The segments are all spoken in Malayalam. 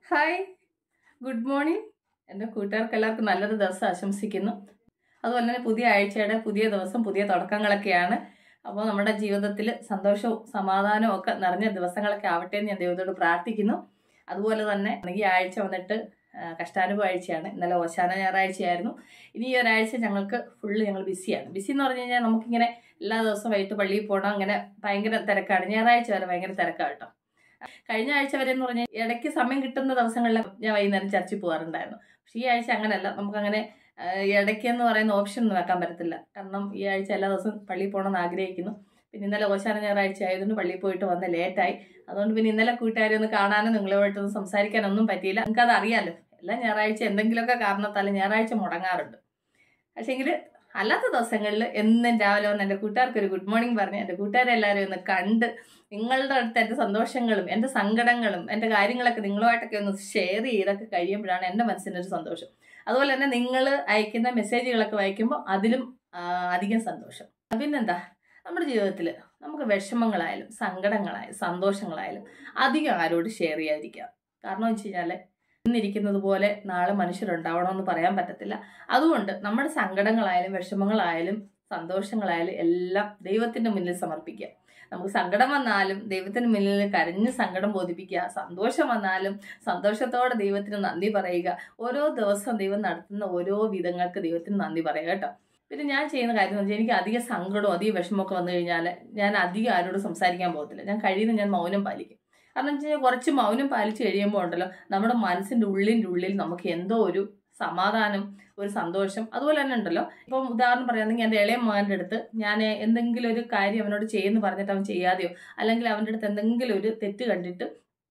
ഹായ് ഗുഡ് മോർണിംഗ് എൻ്റെ കൂട്ടുകാർക്ക് എല്ലാവർക്കും നല്ലൊരു ദിവസം ആശംസിക്കുന്നു അതുപോലെ തന്നെ പുതിയ ആഴ്ചയുടെ പുതിയ ദിവസം പുതിയ തുടക്കങ്ങളൊക്കെയാണ് അപ്പോൾ നമ്മുടെ ജീവിതത്തിൽ സന്തോഷവും സമാധാനവും ഒക്കെ നിറഞ്ഞ ദിവസങ്ങളൊക്കെ ആവട്ടെ എന്ന് ഞാൻ ദൈവത്തോട് പ്രാർത്ഥിക്കുന്നു അതുപോലെ തന്നെ ഈ ആഴ്ച വന്നിട്ട് ആ, കഷ്ടാനുഭവ ആഴ്ചയാണ് ഇന്നലെ ഓശാന ഞായറാഴ്ചയായിരുന്നു ഇനി ഈ ഒരാഴ്ച ഞങ്ങൾക്ക് ഫുള്ള് ഞങ്ങൾ ബിസിയാണ് ബിസി എന്ന് പറഞ്ഞു കഴിഞ്ഞാൽ നമുക്കിങ്ങനെ എല്ലാ ദിവസവും വൈകിട്ട് പള്ളിയിൽ പോകണം അങ്ങനെ ഭയങ്കര തിരക്കാണ് ഞായറാഴ്ച വരെ ഭയങ്കര തിരക്കാണ് കേട്ടോ കഴിഞ്ഞ ആഴ്ച വരെ എന്ന് പറഞ്ഞാൽ ഇടയ്ക്ക് സമയം കിട്ടുന്ന ദിവസങ്ങളിൽ ഞാൻ വൈകുന്നേരം ചർച്ചിൽ പോകാറുണ്ടായിരുന്നു പക്ഷേ ഈ ആഴ്ച അങ്ങനെയല്ല നമുക്കങ്ങനെ ആ, ഇടയ്ക്ക് എന്ന് പറയുന്ന ഓപ്ഷൻ ഒന്നും വെക്കാൻ പറ്റത്തില്ല കാരണം ഈ ആഴ്ച എല്ലാ ദിവസവും പള്ളിയിൽ പോകണമെന്ന് ആഗ്രഹിക്കുന്നു പിന്നെ ഇന്നലെ ഓശാന ഞായറാഴ്ച ആയതുകൊണ്ട് പള്ളിയിൽ പോയിട്ട് വന്ന് ലേറ്റായി അതുകൊണ്ട് പിന്നെ ഇന്നലെ കൂട്ടുകാരെ ഒന്ന് കാണാനും നിങ്ങളുമായിട്ടൊന്നും സംസാരിക്കാനൊന്നും പറ്റിയില്ല നിങ്ങൾക്കത് അറിയാലോ എല്ലാ ഞായറാഴ്ച എന്തെങ്കിലുമൊക്കെ കാരണത്താൽ ഞായറാഴ്ച മുടങ്ങാറുണ്ട് പക്ഷേങ്കിൽ അല്ലാത്ത ദിവസങ്ങളിൽ എന്നും രാവിലെ വന്ന് എൻ്റെ കൂട്ടുകാർക്ക് ഒരു ഗുഡ് മോർണിംഗ് പറഞ്ഞ് എൻ്റെ കൂട്ടുകാരെ എല്ലാവരും ഒന്ന് കണ്ട് നിങ്ങളുടെ അടുത്ത് എൻ്റെ സന്തോഷങ്ങളും എൻ്റെ സങ്കടങ്ങളും എൻ്റെ കാര്യങ്ങളൊക്കെ നിങ്ങളുമായിട്ടൊക്കെ ഒന്ന് ഷെയർ ചെയ്തൊക്കെ കഴിയുമ്പോഴാണ് എൻ്റെ മനസ്സിനൊരു സന്തോഷം അതുപോലെ തന്നെ നിങ്ങൾ അയക്കുന്ന മെസ്സേജുകളൊക്കെ വായിക്കുമ്പോൾ അതിലും ആ, അധികം സന്തോഷം പിന്നെന്താ നമ്മുടെ ജീവിതത്തിൽ നമുക്ക് വിഷമങ്ങളായാലും സങ്കടങ്ങളായാലും സന്തോഷങ്ങളായാലും അധികം ആരോട് ഷെയർ ചെയ്യാതിരിക്കുക കാരണം വെച്ച് കഴിഞ്ഞാൽ ഇന്നിരിക്കുന്നത് പോലെ നാളെ മനുഷ്യരുണ്ടാവണമെന്ന് പറയാൻ പറ്റത്തില്ല അതുകൊണ്ട് നമ്മുടെ സങ്കടങ്ങളായാലും വിഷമങ്ങളായാലും സന്തോഷങ്ങളായാലും എല്ലാം ദൈവത്തിൻ്റെ മുന്നിൽ സമർപ്പിക്കുക നമുക്ക് സങ്കടം വന്നാലും ദൈവത്തിന് മുന്നിൽ കരഞ്ഞ് സങ്കടം ബോധിപ്പിക്കുക സന്തോഷം വന്നാലും സന്തോഷത്തോടെ ദൈവത്തിന് നന്ദി പറയുക ഓരോ ദിവസവും ദൈവം നടത്തുന്ന ഓരോ വിധങ്ങൾക്ക് ദൈവത്തിന് നന്ദി പറയുക കേട്ടോ പിന്നെ ഞാൻ ചെയ്യുന്ന കാര്യം എന്ന് വെച്ചാൽ എനിക്ക് അധികം സങ്കടവും അധികം വിഷമമൊക്കെ വന്നു കഴിഞ്ഞാൽ ഞാൻ അധികം ആരോടും സംസാരിക്കാൻ പോകത്തില്ല ഞാൻ കഴിയുന്ന ഞാൻ മൗനം പാലിക്കും കാരണം വെച്ച് കഴിഞ്ഞാൽ കുറച്ച് മൗനം പാലിച്ച് കഴിയുമ്പോൾ ഉണ്ടല്ലോ നമ്മുടെ മനസ്സിൻ്റെ ഉള്ളിൻ്റെ ഉള്ളിൽ നമുക്ക് എന്തോ ഒരു സമാധാനം ഒരു സന്തോഷം അതുപോലെ തന്നെ ഉണ്ടല്ലോ ഇപ്പം ഉദാഹരണം പറയുകയാണെങ്കിൽ എൻ്റെ ഇളയ മകൻ്റെ അടുത്ത് ഞാൻ എന്തെങ്കിലും ഒരു കാര്യം അവനോട് ചെയ്യുമെന്ന് പറഞ്ഞിട്ട് അവൻ ചെയ്യാതെയോ അല്ലെങ്കിൽ അവൻ്റെ അടുത്ത് എന്തെങ്കിലും ഒരു തെറ്റ് കണ്ടിട്ട്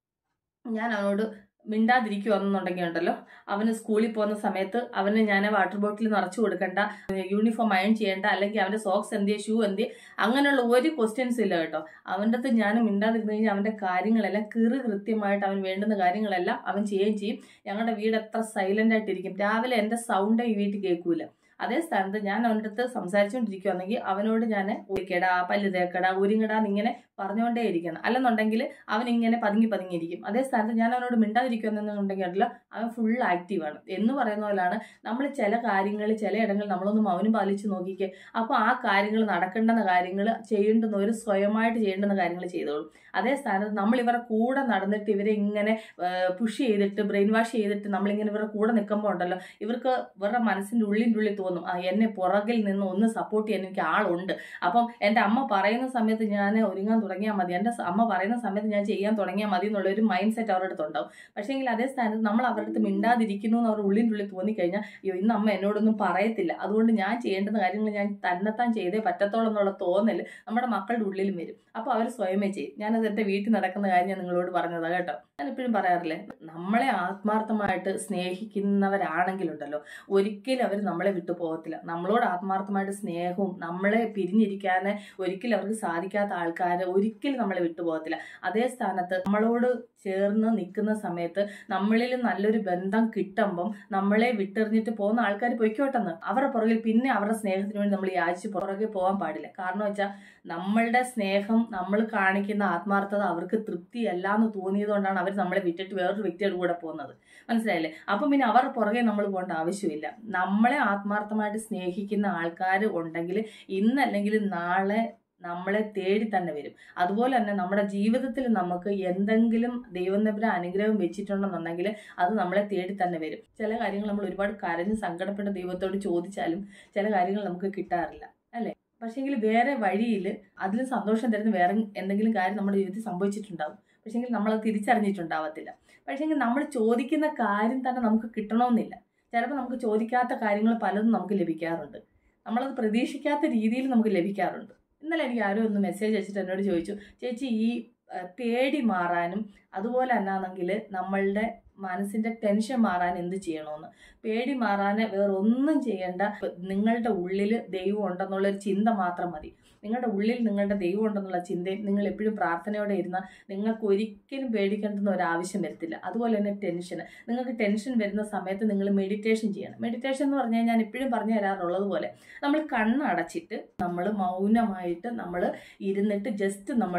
ഞാൻ അവനോട് മിണ്ടാതിരിക്കുവാണെന്നുണ്ടെങ്കിൽ ഉണ്ടല്ലോ അവന് സ്കൂളിൽ പോകുന്ന സമയത്ത് അവന് ഞാൻ വാട്ടർ ബോട്ടിൽ നിറച്ചു കൊടുക്കണ്ട യൂണിഫോം അയൺ ചെയ്യേണ്ട അല്ലെങ്കിൽ അവൻ്റെ സോക്സ് എന്തിയെ ഷൂ എന്തിയെ അങ്ങനെയുള്ള ഒരു ക്വസ്റ്റ്യൻസ് ഇല്ല കേട്ടോ അവൻ്റെ അടുത്ത് ഞാൻ മിണ്ടാതിരുന്നു കഴിഞ്ഞാൽ അവൻ്റെ കാര്യങ്ങളെല്ലാം കീറ് കൃത്യമായിട്ട് അവൻ വേണ്ടുന്ന കാര്യങ്ങളെല്ലാം അവൻ ചെയ്യുകയും ചെയ്യും ഞങ്ങളുടെ വീട് എത്ര സൈലൻ്റ് ആയിട്ടിരിക്കും രാവിലെ എൻ്റെ സൗണ്ട് ഈ വീട്ടിൽ കേൾക്കൂല അതേ സ്ഥാനത്ത് ഞാൻ അവൻ്റെ അടുത്ത് സംസാരിച്ചുകൊണ്ടിരിക്കുകയാണെങ്കിൽ അവനോട് ഞാൻ ഒരിക്കടാ പല്ല് തേക്കടാ ഉരുങ്ങടാ എന്നിങ്ങനെ പറഞ്ഞുകൊണ്ടേ ഇരിക്കണം അല്ലെന്നുണ്ടെങ്കിൽ അവൻ ഇങ്ങനെ പതുങ്ങി പതുങ്ങിയിരിക്കും അതേ സ്ഥാനത്ത് ഞാൻ അവനോട് മിണ്ടാതിരിക്കുമെന്നുണ്ടെങ്കിൽ ഉണ്ടല്ലോ അവൻ ഫുൾ ആക്റ്റീവാണ് എന്ന് പറയുന്ന പോലാണ് നമ്മൾ ചില കാര്യങ്ങൾ ചിലയിടങ്ങളിൽ നമ്മളൊന്ന് മൗനം പാലിച്ച് നോക്കിക്കേ അപ്പോൾ ആ കാര്യങ്ങൾ നടക്കേണ്ടുന്ന കാര്യങ്ങൾ ചെയ്യേണ്ടുന്ന ഒരു സ്വയമായിട്ട് ചെയ്യേണ്ടുന്ന കാര്യങ്ങൾ ചെയ്തോളും അതേ സ്ഥാനത്ത് നമ്മൾ ഇവരുടെ കൂടെ നടന്നിട്ട് ഇവരെ ഇങ്ങനെ പുഷ് ചെയ്തിട്ട് ബ്രെയിൻ വാഷ് ചെയ്തിട്ട് നമ്മളിങ്ങനെ ഇവരുടെ കൂടെ നിൽക്കുമ്പോൾ ഉണ്ടല്ലോ ഇവർക്ക് ഇവരുടെ മനസ്സിൻ്റെ ഉള്ളിൻ്റെ ഉള്ളിൽ തോന്നും ആ എന്നെ പുറകിൽ നിന്ന് ഒന്ന് സപ്പോർട്ട് ചെയ്യാൻ എനിക്ക് ആളുണ്ട് അപ്പം എൻ്റെ അമ്മ പറയുന്ന സമയത്ത് ഞാൻ ഒരുങ്ങാൻ തുടങ്ങിയാൽ മതി എൻ്റെ സ- അമ്മ പറയുന്ന സമയത്ത് ഞാൻ ചെയ്യാൻ തുടങ്ങിയാൽ മതി എന്നുള്ളൊരു മൈൻഡ് സെറ്റ് അവരുടെ അടുത്തുണ്ടാവും പക്ഷേ എങ്കിൽ അതേ സ്ഥാനത്ത് നമ്മൾ അവരുടെ അടുത്ത് മിണ്ടാതിരിക്കുന്നു എന്ന് അവരുടെ ഉള്ളിൻ്റെ ഉള്ളിൽ തോന്നിക്കഴിഞ്ഞാൽ അയ്യോ ഇന്ന് അമ്മ എന്നോടൊന്നും പറയത്തില്ല അതുകൊണ്ട് ഞാൻ ചെയ്യേണ്ടുന്ന കാര്യങ്ങൾ ഞാൻ തന്നെത്താൻ ചെയ്തേ പറ്റത്തോളം എന്നുള്ള തോന്നൽ നമ്മുടെ മക്കളുടെ ഉള്ളിലും വരും അപ്പോൾ അവർ സ്വയമേ ചെയ്യും ഞാനത് എൻ്റെ വീട്ടിൽ നടക്കുന്ന കാര്യം ഞാൻ നിങ്ങളോട് പറഞ്ഞതാണ് കേട്ടോ ഞാൻ എപ്പോഴും പറയാറില്ലേ നമ്മളെ ആത്മാർത്ഥമായിട്ട് സ്നേഹിക്കുന്നവരാണെങ്കിലുണ്ടല്ലോ ഒരിക്കലും അവർ നമ്മളെ വിട്ടു പോകത്തില്ല നമ്മളോട് ആത്മാർത്ഥമായിട്ട് സ്നേഹവും നമ്മളെ പിരിഞ്ഞിരിക്കാൻ ഒരിക്കലും അവർക്ക് സാധിക്കാത്ത ആൾക്കാർ ഒരിക്കലും നമ്മളെ വിട്ടു പോകത്തില്ല അതേ സ്ഥാനത്ത് നമ്മളോട് ചേർന്ന് നിൽക്കുന്ന സമയത്ത് നമ്മളിൽ നല്ലൊരു ബന്ധം കിട്ടുമ്പം നമ്മളെ വിട്ടെറിഞ്ഞിട്ട് പോകുന്ന ആൾക്കാർ പൊയ്ക്കോട്ടെന്ന് അവരുടെ പുറകിൽ പിന്നെ അവരുടെ സ്നേഹത്തിന് വേണ്ടി നമ്മൾ യാചിച്ച് പുറകെ പോകാൻ പാടില്ല കാരണം വെച്ചാൽ നമ്മളുടെ സ്നേഹം നമ്മൾ കാണിക്കുന്ന ആത്മാർത്ഥത അവർക്ക് തൃപ്തിയല്ല എന്ന് തോന്നിയതുകൊണ്ടാണ് അവർ നമ്മളെ വിട്ടിട്ട് വേറൊരു വ്യക്തിയുടെ കൂടെ പോകുന്നത് മനസ്സിലായില്ലേ അപ്പം പിന്നെ അവരുടെ പുറകെ നമ്മൾ പോകേണ്ട ആവശ്യമില്ല നമ്മളെ ആത്മാർത്ഥമായിട്ട് സ്നേഹിക്കുന്ന ആൾക്കാർ ഉണ്ടെങ്കിൽ ഇന്നല്ലെങ്കിൽ നാളെ നമ്മളെ തേടി തന്നെ വരും അതുപോലെ തന്നെ നമ്മുടെ ജീവിതത്തിൽ നമുക്ക് എന്തെങ്കിലും ദൈവം തമ്പുരാൻ അനുഗ്രഹം വെച്ചിട്ടുണ്ടെന്നുണ്ടെങ്കിൽ അത് നമ്മളെ തേടി തന്നെ വരും ചില കാര്യങ്ങൾ നമ്മൾ ഒരുപാട് കരഞ്ഞ് സങ്കടപ്പെട്ട ദൈവത്തോട് ചോദിച്ചാലും ചില കാര്യങ്ങൾ നമുക്ക് കിട്ടാറില്ല അല്ലേ പക്ഷേങ്കിൽ വേറെ വഴിയിൽ അതിലും സന്തോഷം തരുന്ന വേറെ എന്തെങ്കിലും കാര്യം നമ്മുടെ ജീവിതത്തിൽ സംഭവിച്ചിട്ടുണ്ടാവും പക്ഷേങ്കിൽ നമ്മളത് തിരിച്ചറിഞ്ഞിട്ടുണ്ടാവത്തില്ല പക്ഷേങ്കിൽ നമ്മൾ ചോദിക്കുന്ന കാര്യം തന്നെ നമുക്ക് കിട്ടണമെന്നില്ല ചിലപ്പോൾ നമുക്ക് ചോദിക്കാത്ത കാര്യങ്ങൾ പലതും നമുക്ക് ലഭിക്കാറുണ്ട് നമ്മളത് പ്രതീക്ഷിക്കാത്ത രീതിയിൽ നമുക്ക് ലഭിക്കാറുണ്ട് ഇന്നലെ എനിക്ക് ആരോ ഒന്ന് മെസ്സേജ് അയച്ചിട്ട് എന്നോട് ചോദിച്ചു ചേച്ചി ഈ ആ, പേടി മാറാനും അതുപോലെ എന്നാണെങ്കിൽ നമ്മളുടെ മനസ്സിൻ്റെ ടെൻഷൻ മാറാൻ എന്ത് ചെയ്യണമെന്ന് പേടി മാറാൻ വേറെ ഒന്നും ചെയ്യേണ്ട നിങ്ങളുടെ ഉള്ളിൽ ദൈവം ഉണ്ടെന്നുള്ളൊരു ചിന്ത മാത്രം മതി നിങ്ങളുടെ ഉള്ളിൽ നിങ്ങളുടെ ദൈവം ഉണ്ടെന്നുള്ള ചിന്തയും നിങ്ങൾ എപ്പോഴും പ്രാർത്ഥനയോടെ ഇരുന്നാൽ നിങ്ങൾക്ക് ഒരിക്കലും പേടിക്കേണ്ടുന്ന ഒരു ആവശ്യം വരത്തില്ല അതുപോലെ തന്നെ ടെൻഷൻ നിങ്ങൾക്ക് ടെൻഷൻ വരുന്ന സമയത്ത് നിങ്ങൾ മെഡിറ്റേഷൻ ചെയ്യണം മെഡിറ്റേഷൻ എന്ന് പറഞ്ഞാൽ ഞാൻ എപ്പോഴും പറഞ്ഞു തരാറുള്ളത് പോലെ നമ്മൾ കണ്ണടച്ചിട്ട് നമ്മൾ മൗനമായിട്ട് നമ്മൾ ഇരുന്നിട്ട് ജസ്റ്റ് നമ്മളുടെ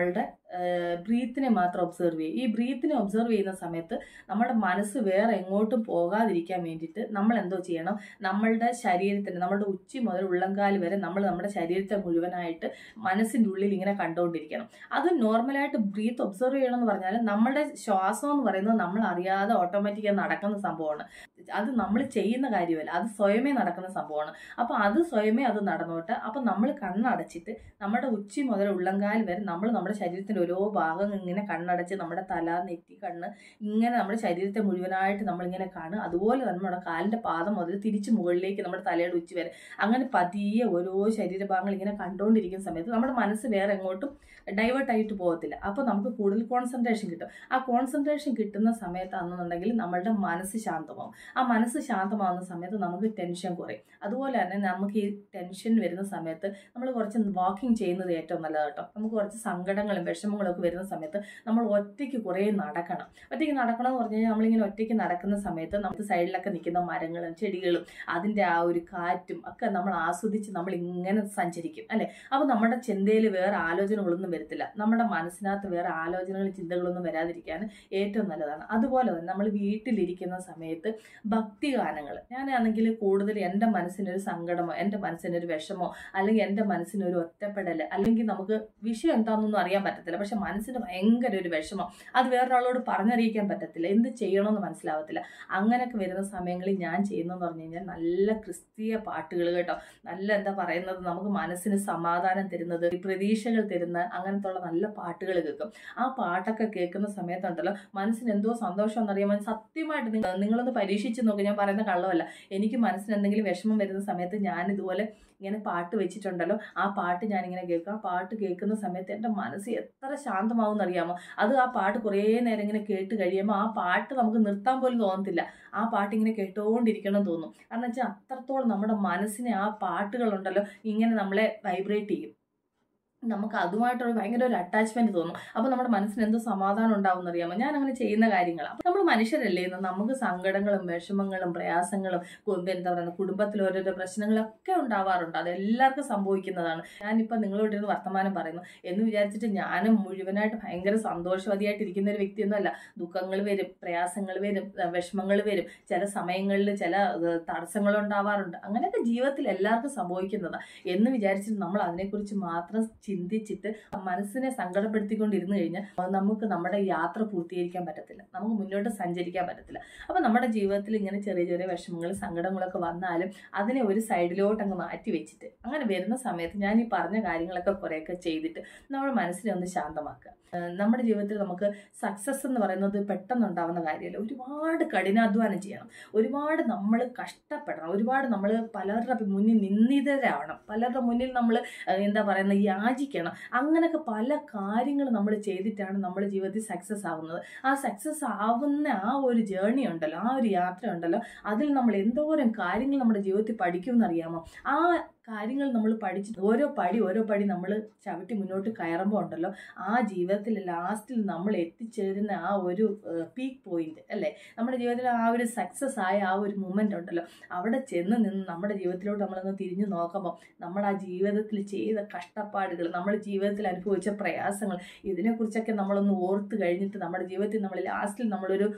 ബ്രീത്തിനെ മാത്രം ഒബ്സർവ് ചെയ്യും ഈ ബ്രീത്തിനെ ഒബ്സർവ് ചെയ്യുന്ന സമയത്ത് നമ്മുടെ മനസ്സ് വേറെ എങ്ങോട്ടും പോകാതിരിക്കാൻ വേണ്ടിയിട്ട് നമ്മൾ എന്തോ ചെയ്യണം നമ്മളുടെ ശരീരത്തിന് നമ്മുടെ ഉച്ചി മുതൽ ഉള്ളംകാല് വരെ നമ്മൾ നമ്മുടെ ശരീരത്തെ മുഴുവനായിട്ട് മനസ്സിൻ്റെ ഉള്ളിൽ ഇങ്ങനെ കണ്ടുകൊണ്ടിരിക്കണം അത് നോർമലായിട്ട് ബ്രീത്ത് ഒബ്സർവ് ചെയ്യണം എന്ന് പറഞ്ഞാൽ നമ്മുടെ ശ്വാസം എന്ന് പറയുന്നത് നമ്മൾ അറിയാതെ ഓട്ടോമാറ്റിക്കായി നടക്കുന്ന സംഭവമാണ് അത് നമ്മൾ ചെയ്യുന്ന കാര്യമല്ല അത് സ്വയമേ നടക്കുന്ന സംഭവമാണ് അപ്പോൾ അത് സ്വയമേ അത് നടന്നോട്ടെ അപ്പോൾ നമ്മൾ കണ്ണടച്ചിട്ട് നമ്മുടെ ഉച്ചി മുതൽ ഉള്ളംകാൽ വരെ നമ്മൾ നമ്മുടെ ശരീരത്തിൻ്റെ ഓരോ ഭാഗം ഇങ്ങനെ കണ്ണടച്ച് നമ്മുടെ തല നെറ്റി കണ്ണ് ഇങ്ങനെ നമ്മുടെ ശരീരത്തെ മുഴുവനായിട്ട് നമ്മളിങ്ങനെ കാണുക അതുപോലെ തന്നെ നമ്മുടെ കാലിൻ്റെ പാദം മുതൽ തിരിച്ച് മുകളിലേക്ക് നമ്മുടെ തലയുടെ ഉച്ചി വരെ അങ്ങനെ പതിയെ ഓരോ ശരീരഭാഗങ്ങൾ ഇങ്ങനെ കണ്ടുകൊണ്ടിരിക്കുന്ന സമയത്ത് നമ്മുടെ മനസ്സ് വേറെ എങ്ങോട്ടും ഡൈവേർട്ട് ആയിട്ട് പോകത്തില്ല അപ്പോൾ നമുക്ക് കൂടുതൽ കോൺസെൻട്രേഷൻ കിട്ടും ആ കോൺസെൻട്രേഷൻ കിട്ടുന്ന സമയത്താണെന്നുണ്ടെങ്കിൽ നമ്മളുടെ മനസ്സ് ശാന്തമാവും ആ മനസ്സ് ശാന്തമാവുന്ന സമയത്ത് നമുക്ക് ടെൻഷൻ കുറയും അതുപോലെ തന്നെ നമുക്ക് ഈ ടെൻഷൻ വരുന്ന സമയത്ത് നമ്മൾ കുറച്ച് വാക്കിംഗ് ചെയ്യുന്നത് ഏറ്റവും നല്ലത് കേട്ടോ നമുക്ക് കുറച്ച് സങ്കടങ്ങളും വിഷമങ്ങളും ഒക്കെ വരുന്ന സമയത്ത് നമ്മൾ ഒറ്റയ്ക്ക് കുറേ നടക്കണം ഒറ്റയ്ക്ക് നടക്കണം എന്ന് പറഞ്ഞു കഴിഞ്ഞാൽ നമ്മളിങ്ങനെ ഒറ്റയ്ക്ക് നടക്കുന്ന സമയത്ത് നമുക്ക് സൈഡിലൊക്കെ നിൽക്കുന്ന മരങ്ങളും ചെടികളും അതിൻ്റെ ആ ഒരു കാറ്റും ഒക്കെ നമ്മൾ ആസ്വദിച്ച് നമ്മൾ ഇങ്ങനെ സഞ്ചരിക്കും അല്ലേ അപ്പോൾ നമ്മുടെ ചിന്തയിൽ വേറെ ആലോചനകളൊന്നും വരത്തില്ല നമ്മുടെ മനസ്സിനകത്ത് വേറെ ആലോചനകളും ചിന്തകളൊന്നും വരാതിരിക്കാൻ ഏറ്റവും നല്ലതാണ് അതുപോലെ തന്നെ നമ്മൾ വീട്ടിലിരിക്കുന്ന സമയത്ത് ഭക്തിഗാനങ്ങൾ ഞാനാണെങ്കിൽ കൂടുതൽ എൻ്റെ മനസ്സിനൊരു സങ്കടമോ എൻ്റെ മനസ്സിനൊരു വിഷമോ അല്ലെങ്കിൽ എൻ്റെ മനസ്സിനൊരു ഒറ്റപ്പെടൽ അല്ലെങ്കിൽ നമുക്ക് വിഷയം എന്താണെന്നൊന്നും അറിയാൻ പറ്റത്തില്ല പക്ഷെ മനസ്സിന് ഭയങ്കര ഒരു വിഷമം അത് വേറൊരാളോട് പറഞ്ഞറിയിക്കാൻ പറ്റത്തില്ല എന്ത് ചെയ്യണമെന്ന് മനസ്സിലാവത്തില്ല അങ്ങനെയൊക്കെ വരുന്ന സമയങ്ങളിൽ ഞാൻ ചെയ്യുന്നതെന്ന് പറഞ്ഞു കഴിഞ്ഞാൽ നല്ല ക്രിസ്തീയ പാട്ടുകൾ കേട്ടോ നല്ല എന്താ പറയുന്നത് നമുക്ക് മനസ്സിന് സമാധാനം തരുന്നത് പ്രതീക്ഷകൾ തരുന്ന അങ്ങനത്തെ ഉള്ള നല്ല പാട്ടുകൾ കേൾക്കും ആ പാട്ടൊക്കെ കേൾക്കുന്ന സമയത്തുണ്ടല്ലോ മനസ്സിന് എന്തോ സന്തോഷം എന്നറിയാൻ സത്യമായിട്ട് നിങ്ങൾ നിങ്ങളൊന്ന് പരീക്ഷിച്ച് നോക്കുക ഞാൻ പറയുന്ന കള്ളമല്ല എനിക്ക് മനസ്സിന് എന്തെങ്കിലും വിഷമം വരുന്ന സമയത്ത് ഞാൻ ഇതുപോലെ ഇങ്ങനെ പാട്ട് വെച്ചിട്ടുണ്ടല്ലോ ആ പാട്ട് ഞാനിങ്ങനെ കേൾക്കും ആ പാട്ട് കേൾക്കുന്ന സമയത്ത് എൻ്റെ മനസ്സ് എത്ര ശാന്തമാവും അറിയാമോ അത് ആ പാട്ട് കുറേ നേരം ഇങ്ങനെ കേട്ട് കഴിയുമ്പോൾ ആ പാട്ട് നമുക്ക് നിർത്താൻ പോലും തോന്നത്തില്ല ആ പാട്ട് ഇങ്ങനെ കേട്ടുകൊണ്ടിരിക്കണം തോന്നും കാരണം വെച്ചാൽ അത്രത്തോളം നമ്മുടെ മനസ്സിനെ ആ പാട്ടുകളുണ്ടല്ലോ ഇങ്ങനെ നമ്മളെ വൈബ്രേറ്റ് ചെയ്യും നമുക്ക് അതുമായിട്ടൊരു ഭയങ്കര ഒരു അറ്റാച്ച്മെന്റ് തോന്നും അപ്പോൾ നമ്മുടെ മനസ്സിന് എന്തോ സമാധാനം ഉണ്ടാവും എന്നറിയാമോ ഞാൻ അങ്ങനെ ചെയ്യുന്ന കാര്യങ്ങളാണ് അപ്പോൾ നമ്മൾ മനുഷ്യരല്ലേ എന്ന് നമുക്ക് സങ്കടങ്ങളും വിഷമങ്ങളും പ്രയാസങ്ങളും കു- എന്താ പറയുക കുടുംബത്തിൽ ഓരോരോ പ്രശ്നങ്ങളൊക്കെ ഉണ്ടാവാറുണ്ട് അത് എല്ലാവർക്കും സംഭവിക്കുന്നതാണ് ഞാനിപ്പോൾ നിങ്ങളോട് ഇരുന്ന് വർത്തമാനം പറയുന്നു എന്ന് വിചാരിച്ചിട്ട് ഞാനും മുഴുവനായിട്ട് ഭയങ്കര സന്തോഷവതിയായിട്ട് ഇരിക്കുന്ന ഒരു വ്യക്തിയൊന്നുമല്ല ദുഃഖങ്ങൾ വരും പ്രയാസങ്ങൾ വരും വിഷമങ്ങൾ വരും ചില സമയങ്ങളിൽ ചില തടസ്സങ്ങൾ ഉണ്ടാവാറുണ്ട് അങ്ങനെയൊക്കെ ജീവിതത്തിൽ എല്ലാവർക്കും സംഭവിക്കുന്നതാണ് എന്ന് വിചാരിച്ചിട്ട് നമ്മൾ അതിനെക്കുറിച്ച് മാത്രം ചിന്തിച്ചിട്ട് മനസ്സിനെ സങ്കടപ്പെടുത്തിക്കൊണ്ടിരുന്നു കഴിഞ്ഞാൽ നമുക്ക് നമ്മുടെ യാത്ര പൂർത്തീകരിക്കാൻ പറ്റത്തില്ല നമുക്ക് മുന്നോട്ട് സഞ്ചരിക്കാൻ പറ്റത്തില്ല അപ്പോൾ നമ്മുടെ ജീവിതത്തിൽ ഇങ്ങനെ ചെറിയ ചെറിയ വിഷമങ്ങൾ സങ്കടങ്ങളൊക്കെ വന്നാലും അതിനെ ഒരു സൈഡിലോട്ട് അങ്ങ് മാറ്റി വെച്ചിട്ട് അങ്ങനെ വരുന്ന സമയത്ത് ഞാൻ ഈ പറഞ്ഞ കാര്യങ്ങളൊക്കെ കുറേയൊക്കെ ചെയ്തിട്ട് നമ്മുടെ മനസ്സിനെ ഒന്ന് ശാന്തമാക്കുക ഏഹ് നമ്മുടെ ജീവിതത്തിൽ നമുക്ക് സക്സസ് എന്ന് പറയുന്നത് പെട്ടെന്ന് ഉണ്ടാവുന്ന കാര്യമല്ല ഒരുപാട് കഠിനാധ്വാനം ചെയ്യണം ഒരുപാട് നമ്മൾ കഷ്ടപ്പെടണം ഒരുപാട് നമ്മൾ പലരുടെ മുന്നിൽ നിന്ദിതരാവണം പലരുടെ മുന്നിൽ നമ്മൾ എന്താ പറയുന്നത് യാചിക്കണം അങ്ങനെയൊക്കെ പല കാര്യങ്ങൾ നമ്മൾ ചെയ്തിട്ടാണ് നമ്മുടെ ജീവിതത്തിൽ സക്സസ് ആവുന്നത് ആ സക്സസ് ആവുന്ന ആ ഒരു ജേർണി ഉണ്ടല്ലോ ആ ഒരു യാത്ര ഉണ്ടല്ലോ അതിൽ നമ്മൾ എന്തോരം കാര്യങ്ങൾ നമ്മുടെ ജീവിതത്തിൽ പഠിക്കുമെന്നറിയാമോ ആ കാര്യങ്ങൾ നമ്മൾ പഠിച്ചിട്ട് ഓരോ പടി ഓരോ പടി നമ്മൾ ചവിട്ടി മുന്നോട്ട് കയറുമ്പോൾ ഉണ്ടല്ലോ ആ ജീവിതത്തിൽ ലാസ്റ്റിൽ നമ്മൾ എത്തിച്ചേരുന്ന ആ ഒരു പീക്ക് പോയിന്റ് അല്ലേ നമ്മുടെ ജീവിതത്തിൽ ആ ഒരു സക്സസ് ആയ ആ ഒരു മൂമെന്റ് ഉണ്ടല്ലോ അവിടെ ചെന്ന് നിന്ന് നമ്മുടെ ജീവിതത്തിലോട്ട് നമ്മളൊന്ന് തിരിഞ്ഞു നോക്കുമ്പോൾ നമ്മൾ ആ ജീവിതത്തിൽ ചെയ്ത കഷ്ടപ്പാടുകൾ നമ്മൾ ജീവിതത്തിൽ അനുഭവിച്ച പ്രയാസങ്ങൾ ഇതിനെക്കുറിച്ചൊക്കെ നമ്മളൊന്ന് ഓർത്ത് കഴിഞ്ഞിട്ട് നമ്മുടെ ജീവിതത്തിൽ നമ്മൾ ലാസ്റ്റിൽ നമ്മളൊരു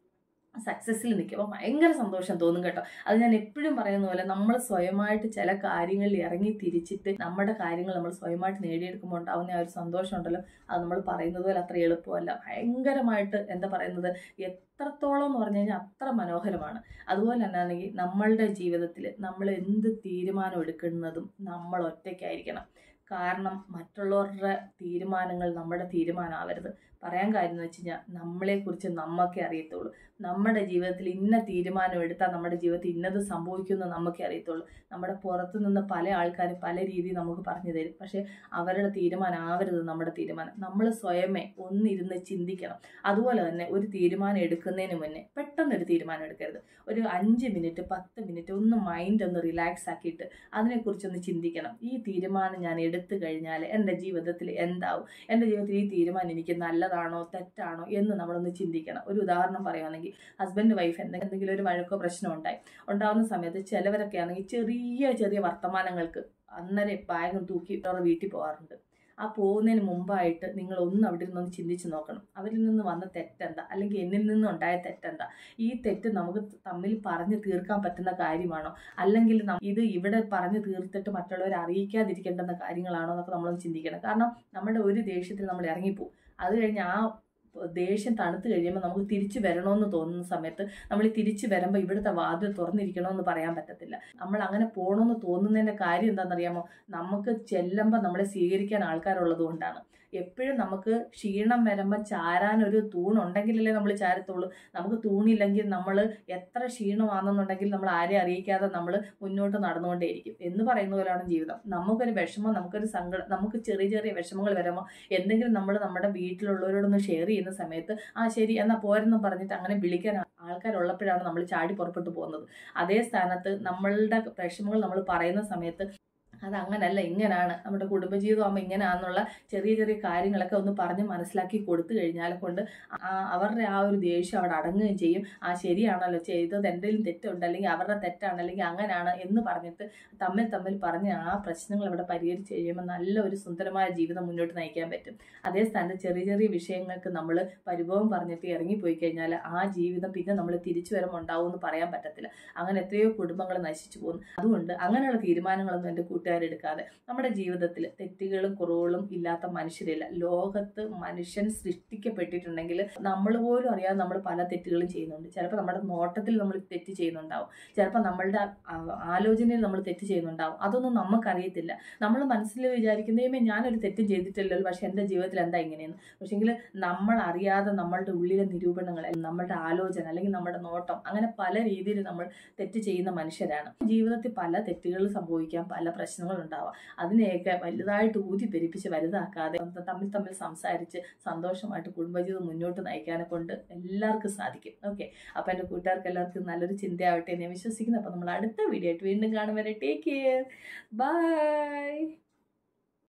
സക്സസ്സിൽ നിൽക്കുമ്പോൾ ഭയങ്കര സന്തോഷം തോന്നും കേട്ടോ അത് ഞാൻ എപ്പോഴും പറയുന്ന പോലെ നമ്മൾ സ്വയമായിട്ട് ചില കാര്യങ്ങളിൽ ഇറങ്ങി തിരിച്ചിട്ട് നമ്മുടെ കാര്യങ്ങൾ നമ്മൾ സ്വയമായിട്ട് നേടിയെടുക്കുമ്പോൾ ഉണ്ടാവുന്ന ആ ഒരു സന്തോഷം ഉണ്ടല്ലോ അത് നമ്മൾ പറയുന്നത് പോലെ അത്ര എളുപ്പമല്ല ഭയങ്കരമായിട്ട് എന്താ പറയുന്നത് എത്രത്തോളം എന്ന് പറഞ്ഞു കഴിഞ്ഞാൽ അത്ര മനോഹരമാണ് അതുപോലെ തന്നെ ആണെങ്കിൽ നമ്മളുടെ ജീവിതത്തിൽ നമ്മൾ എന്ത് തീരുമാനം എടുക്കുന്നതും നമ്മൾ ഒറ്റയ്ക്കായിരിക്കണം കാരണം മറ്റുള്ളവരുടെ തീരുമാനങ്ങൾ നമ്മുടെ തീരുമാനമാവരുത് പറയാൻ കാര്യം എന്ന് വെച്ച് കഴിഞ്ഞാൽ നമ്മളെക്കുറിച്ച് നമുക്കേ അറിയത്തുള്ളൂ നമ്മുടെ ജീവിതത്തിൽ ഇന്ന തീരുമാനം എടുത്താൽ നമ്മുടെ ജീവിതത്തിൽ ഇന്നത് സംഭവിക്കുമെന്ന് നമുക്കേ അറിയത്തുള്ളൂ നമ്മുടെ പുറത്തു നിന്ന് പല ആൾക്കാരും പല രീതിയിൽ നമുക്ക് പറഞ്ഞു തരും പക്ഷേ അവരുടെ തീരുമാനം ആവരുത് നമ്മുടെ തീരുമാനം നമ്മൾ സ്വയമേ ഒന്നിരുന്ന് ചിന്തിക്കണം അതുപോലെ തന്നെ ഒരു തീരുമാനം എടുക്കുന്നതിന് മുന്നേ പെട്ടെന്ന് ഒരു തീരുമാനം എടുക്കരുത് ഒരു അഞ്ച് മിനിറ്റ് പത്ത് മിനിറ്റ് ഒന്ന് മൈൻഡ് ഒന്ന് റിലാക്സ് ആക്കിയിട്ട് അതിനെക്കുറിച്ചൊന്ന് ചിന്തിക്കണം ഈ തീരുമാനം ഞാൻ എടുത്തു കഴിഞ്ഞാൽ എൻ്റെ ജീവിതത്തിൽ എന്താവും എൻ്റെ ജീവിതത്തിൽ ഈ തീരുമാനം എനിക്ക് നല്ലതാണോ തെറ്റാണോ എന്ന് നമ്മളൊന്ന് ചിന്തിക്കണം ഒരു ഉദാഹരണം പറയുകയാണെങ്കിൽ ഹസ്ബൻഡ് വൈഫ് എന്തെങ്കിലും എന്തെങ്കിലും ഒരു വഴക്കോ പ്രശ്നം ഉണ്ടായി ഉണ്ടാകുന്ന സമയത്ത് ചിലവരൊക്കെ ആണെങ്കിൽ ചെറിയ ചെറിയ വർത്തമാനങ്ങൾക്ക് അന്നേരം ബാഗും തൂക്കി അവരുടെ വീട്ടിൽ പോകാറുണ്ട് ആ പോകുന്നതിന് മുമ്പായിട്ട് നിങ്ങൾ ഒന്ന് അവിടെ നിന്നൊന്ന് ചിന്തിച്ച് നോക്കണം അവരിൽ നിന്ന് വന്ന തെറ്റെന്താ അല്ലെങ്കിൽ എന്നിൽ നിന്നുണ്ടായ തെറ്റെന്താ ഈ തെറ്റ് നമുക്ക് തമ്മിൽ പറഞ്ഞു തീർക്കാൻ പറ്റുന്ന കാര്യമാണോ അല്ലെങ്കിൽ നം- ഇത് ഇവിടെ പറഞ്ഞു തീർത്തിട്ട് മറ്റുള്ളവരെ അറിയിക്കാതിരിക്കേണ്ടുന്ന കാര്യങ്ങളാണോ എന്നൊക്കെ നമ്മളൊന്ന് ചിന്തിക്കണം കാരണം നമ്മുടെ ഒരു ദേഷ്യത്തിൽ നമ്മൾ ഇറങ്ങിപ്പോവും അത് കഴിഞ്ഞ് ആ ദേഷ്യം തണുത്ത് കഴിയുമ്പോൾ നമുക്ക് തിരിച്ചു വരണമെന്ന് തോന്നുന്ന സമയത്ത് നമ്മൾ ഈ തിരിച്ചു വരുമ്പോൾ ഇവിടുത്തെ വാതിൽ തുറന്നിരിക്കണമെന്ന് പറയാൻ പറ്റത്തില്ല നമ്മൾ അങ്ങനെ പോകണമെന്ന് തോന്നുന്നതിൻ്റെ കാര്യം എന്താണെന്നറിയാമോ നമുക്ക് ചെല്ലുമ്പോൾ നമ്മളെ സ്വീകരിക്കാൻ ആൾക്കാരുള്ളത് കൊണ്ടാണ് എപ്പോഴും നമുക്ക് ക്ഷീണം വരുമ്പോൾ ചാരാൻ ഒരു തൂണുണ്ടെങ്കിലല്ലേ നമ്മൾ ചാരത്തുള്ളൂ നമുക്ക് തൂണില്ലെങ്കിൽ നമ്മൾ എത്ര ക്ഷീണമാണെന്നുണ്ടെങ്കിൽ നമ്മൾ ആരെ അറിയിക്കാതെ നമ്മൾ മുന്നോട്ട് നടന്നുകൊണ്ടേയിരിക്കും എന്ന് പറയുന്ന പോലെയാണ് ജീവിതം നമുക്കൊരു വിഷമം നമുക്കൊരു സങ്കടം നമുക്ക് ചെറിയ ചെറിയ വിഷമങ്ങൾ വരുമ്പോൾ എന്തെങ്കിലും നമ്മൾ നമ്മുടെ വീട്ടിലുള്ളവരോടൊന്ന് ഷെയർ ചെയ്യുന്ന സമയത്ത് ആ ശരി എന്നാൽ പോരെന്ന് പറഞ്ഞിട്ട് അങ്ങനെ വിളിക്കാൻ ആൾക്കാരുള്ളപ്പോഴാണ് നമ്മൾ ചാടി പുറപ്പെട്ടു പോകുന്നത് അതേ സ്ഥാനത്ത് നമ്മളുടെ വിഷമങ്ങൾ നമ്മൾ പറയുന്ന സമയത്ത് അത് അങ്ങനല്ല ഇങ്ങനാണ് നമ്മുടെ കുടുംബജീവിതം ആകുമ്പോൾ ഇങ്ങനെയാണെന്നുള്ള ചെറിയ ചെറിയ കാര്യങ്ങളൊക്കെ ഒന്ന് പറഞ്ഞ് മനസ്സിലാക്കി കൊടുത്തു കഴിഞ്ഞാൽ കൊണ്ട് ആ അവരുടെ ആ ഒരു ദേഷ്യം അവിടെ അടങ്ങുകയും ചെയ്യും ആ ശരിയാണല്ലോ ചെയ്തത് എന്തെങ്കിലും തെറ്റുണ്ട് അല്ലെങ്കിൽ അവരുടെ തെറ്റാണ് അല്ലെങ്കിൽ അങ്ങനെയാണ് എന്ന് പറഞ്ഞിട്ട് തമ്മിൽ തമ്മിൽ പറഞ്ഞ് ആ പ്രശ്നങ്ങൾ അവിടെ പരിഹരിച്ച് കഴിയുമ്പോൾ നല്ല ഒരു സുന്ദരമായ ജീവിതം മുന്നോട്ട് നയിക്കാൻ പറ്റും അതേ സ്ഥാനത്ത് ചെറിയ ചെറിയ വിഷയങ്ങൾക്ക് നമ്മൾ പരിഭവം പറഞ്ഞിട്ട് ഇറങ്ങിപ്പോയി കഴിഞ്ഞാൽ ആ ജീവിതം പിന്നെ നമ്മൾ തിരിച്ചു വരുമ്പോൾ ഉണ്ടാവും എന്ന് പറയാൻ പറ്റത്തില്ല അങ്ങനെ എത്രയോ കുടുംബങ്ങൾ നശിച്ചു പോകുന്നു അതുകൊണ്ട് അങ്ങനെയുള്ള തീരുമാനങ്ങളൊന്നും എൻ്റെ കൂട്ടുകാരെടുക്കാതെ നമ്മുടെ ജീവിതത്തിൽ തെറ്റുകളും കുറവുകളും ഇല്ലാത്ത മനുഷ്യരില്ല ലോകത്ത് മനുഷ്യൻ സൃഷ്ടിക്കപ്പെട്ടിട്ടുണ്ടെങ്കിൽ നമ്മൾ പോലും അറിയാതെ നമ്മൾ പല തെറ്റുകളും ചെയ്യുന്നുണ്ട് ചിലപ്പോൾ നമ്മുടെ നോട്ടത്തിൽ നമ്മൾ തെറ്റ് ചെയ്യുന്നുണ്ടാവും ചിലപ്പോൾ നമ്മളുടെ ആ- ആലോചനയിൽ നമ്മൾ തെറ്റ് ചെയ്യുന്നുണ്ടാവും അതൊന്നും നമുക്കറിയത്തില്ല നമ്മൾ മനസ്സിൽ വിചാരിക്കുന്നതേ ഞാനൊരു തെറ്റും ചെയ്തിട്ടില്ലല്ലോ പക്ഷെ എൻ്റെ ജീവിതത്തിൽ എന്താ ഇങ്ങനെയെന്ന് പക്ഷെങ്കിൽ നമ്മൾ അറിയാതെ നമ്മളുടെ ഉള്ളിലെ നിരൂപണങ്ങൾ നമ്മളുടെ ആലോചന അല്ലെങ്കിൽ നമ്മുടെ നോട്ടം അങ്ങനെ പല രീതിയിൽ നമ്മൾ തെറ്റ് ചെയ്യുന്ന മനുഷ്യരാണ് ജീവിതത്തിൽ പല തെറ്റുകൾ സംഭവിക്കാം പല പ്രശ്നങ്ങൾ ഉണ്ടാവാം അതിനെയൊക്കെ വലുതായിട്ട് ഊതി പെരുപ്പിച്ച് വലുതാക്കാതെ തമ്മിൽ തമ്മിൽ സംസാരിച്ച് സന്തോഷമായിട്ട് കുടുംബജീവിതം മുന്നോട്ട് നയിക്കാനെ കൊണ്ട് എല്ലാവർക്കും സാധിക്കും ഓക്കെ അപ്പം എൻ്റെ കൂട്ടുകാർക്ക് എല്ലാവർക്കും നല്ലൊരു ചിന്തയാവട്ടെ എന്ന് ഞാൻ വിശ്വസിക്കുന്നു അപ്പം നമ്മൾ അടുത്ത വീഡിയോ ആയിട്ട് വീണ്ടും കാണും വരെ ടേക്ക് കെയർ ബൈ